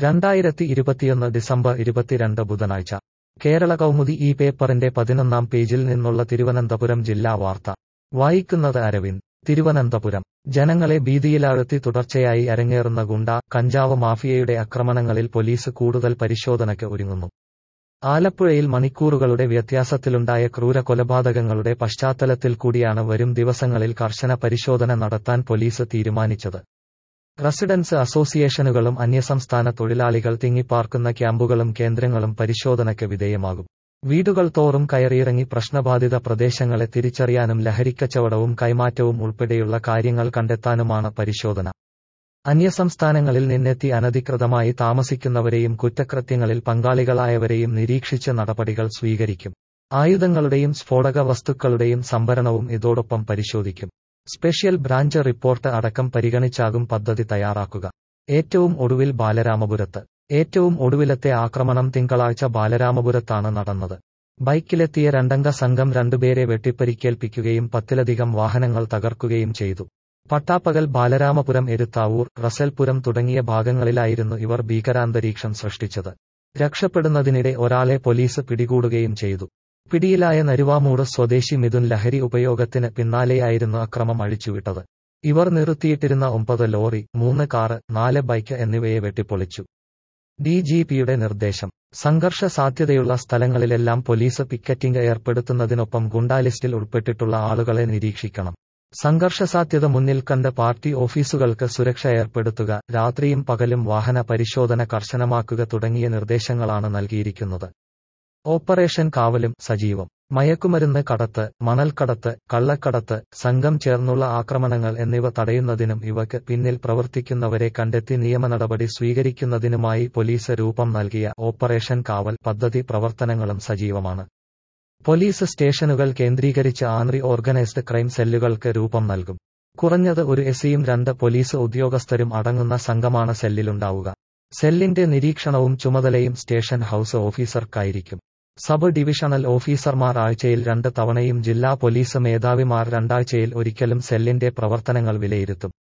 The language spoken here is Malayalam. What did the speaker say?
രണ്ടായിരത്തി ഇരുപത്തിയൊന്ന് ഡിസംബർ ഇരുപത്തിരണ്ട് ബുധനാഴ്ച കേരള കൗമുദി ഈ പേപ്പറിന്റെ പതിനൊന്നാം പേജിൽ നിന്നുള്ള തിരുവനന്തപുരം ജില്ലാ വാർത്ത വായിക്കുന്നത് അരവിന്ദ് തിരുവനന്തപുരം ജനങ്ങളെ ഭീതിയിലാഴ്ത്തി തുടർച്ചയായി അരങ്ങേറുന്ന ഗുണ്ട കഞ്ചാവ് മാഫിയയുടെ ആക്രമണങ്ങളിൽ പോലീസ് കൂടുതൽ പരിശോധനയ്ക്ക് ഒരുങ്ങുന്നു ആലപ്പുഴയിൽ മണിക്കൂറുകളുടെ വ്യത്യാസത്തിലുണ്ടായ ക്രൂര കൊലപാതകങ്ങളുടെ പശ്ചാത്തലത്തിൽ കൂടിയാണ് വരും ദിവസങ്ങളിൽ കർശന പരിശോധന നടത്താൻ പോലീസ് തീരുമാനിച്ചത് റെസിഡൻസ് അസോസിയേഷനുകളും അന്യസംസ്ഥാന തൊഴിലാളികൾ തിങ്ങിപ്പാർക്കുന്ന ക്യാമ്പുകളും കേന്ദ്രങ്ങളും പരിശോധനയ്ക്ക് വിധേയമാകും വീടുകൾ തോറും കയറിയിറങ്ങി പ്രശ്നബാധിത പ്രദേശങ്ങളെ തിരിച്ചറിയാനും ലഹരിക്കച്ചവടവും കൈമാറ്റവും ഉൾപ്പെടെയുള്ള കാര്യങ്ങൾ കണ്ടെത്താനുമാണ് പരിശോധന അന്യസംസ്ഥാനങ്ങളിൽ നിന്നെത്തി അനധികൃതമായി താമസിക്കുന്നവരെയും കുറ്റകൃത്യങ്ങളിൽ പങ്കാളികളായവരെയും നിരീക്ഷിച്ച് നടപടികൾ സ്വീകരിക്കും ആയുധങ്ങളുടെയും സ്ഫോടക വസ്തുക്കളുടെയും സംഭരണവും ഇതോടൊപ്പം പരിശോധിക്കും സ്പെഷ്യൽ ബ്രാഞ്ച് റിപ്പോർട്ട് അടക്കം പരിഗണിച്ചാകും പദ്ധതി തയ്യാറാക്കുക ഏറ്റവും ഒടുവിൽ ബാലരാമപുരത്ത് ഏറ്റവും ഒടുവിലത്തെ ആക്രമണം തിങ്കളാഴ്ച ബാലരാമപുരത്താണ് നടന്നത് ബൈക്കിലെത്തിയ രണ്ടംഗ സംഘം രണ്ടുപേരെ വെട്ടിപ്പരിക്കേൽപ്പിക്കുകയും പത്തിലധികം വാഹനങ്ങൾ തകർക്കുകയും ചെയ്തു പട്ടാപ്പകൽ ബാലരാമപുരം എരുത്താവൂർ റസൽപുരം തുടങ്ങിയ ഭാഗങ്ങളിലായിരുന്നു ഇവർ ഭീകരാന്തരീക്ഷം സൃഷ്ടിച്ചത് രക്ഷപ്പെടുന്നതിനിടെ ഒരാളെ പോലീസ് പിടികൂടുകയും ചെയ്തു പിടിയിലായ നരുവാമൂട് സ്വദേശി മിഥുൻ ലഹരി ഉപയോഗത്തിന് പിന്നാലെയായിരുന്നു അക്രമം അഴിച്ചുവിട്ടത് ഇവർ നിർത്തിയിട്ടിരുന്ന ഒമ്പത് ലോറി മൂന്ന് കാറ് നാല് ബൈക്ക് എന്നിവയെ വെട്ടിപ്പൊളിച്ചു ഡി ജി പിയുടെ നിർദ്ദേശം സംഘർഷ സാധ്യതയുള്ള സ്ഥലങ്ങളിലെല്ലാം പോലീസ് പിക്കറ്റിംഗ് ഏർപ്പെടുത്തുന്നതിനൊപ്പം ഗുണ്ടാലിസ്റ്റിൽ ഉൾപ്പെട്ടിട്ടുള്ള ആളുകളെ നിരീക്ഷിക്കണം സംഘർഷ സാധ്യത മുന്നിൽ കണ്ട് പാർട്ടി ഓഫീസുകൾക്ക് സുരക്ഷ ഏർപ്പെടുത്തുക രാത്രിയും പകലും വാഹന പരിശോധന കർശനമാക്കുക തുടങ്ങിയ നിർദ്ദേശങ്ങളാണ് നൽകിയിരിക്കുന്നത് ഓപ്പറേഷൻ കാവലും സജീവം മയക്കുമരുന്ന് കടത്ത് മണൽക്കടത്ത് കള്ളക്കടത്ത് സംഘം ചേർന്നുള്ള ആക്രമണങ്ങൾ എന്നിവ തടയുന്നതിനും ഇവയ്ക്ക് പിന്നിൽ പ്രവർത്തിക്കുന്നവരെ കണ്ടെത്തി നിയമ നടപടി സ്വീകരിക്കുന്നതിനുമായി പോലീസ് രൂപം നൽകിയ ഓപ്പറേഷൻ കാവൽ പദ്ധതി പ്രവർത്തനങ്ങളും സജീവമാണ് പോലീസ് സ്റ്റേഷനുകൾ കേന്ദ്രീകരിച്ച് ആൻറി ഓർഗനൈസ്ഡ് ക്രൈം സെല്ലുകൾക്ക് രൂപം നൽകും കുറഞ്ഞത് ഒരു എസിയും രണ്ട് പോലീസ് ഉദ്യോഗസ്ഥരും അടങ്ങുന്ന സംഘമാണ് സെല്ലിലുണ്ടാവുക സെല്ലിന്റെ നിരീക്ഷണവും ചുമതലയും സ്റ്റേഷൻ ഹൌസ് ഓഫീസർക്കായിരിക്കും സബ് ഡിവിഷണൽ ഓഫീസർമാർ ആഴ്ചയിൽ രണ്ട് തവണയും ജില്ലാ പോലീസ് മേധാവിമാർ രണ്ടാഴ്ചയിൽ ഒരിക്കലും സെല്ലിന്റെ പ്രവർത്തനങ്ങൾ വിലയിരുത്തും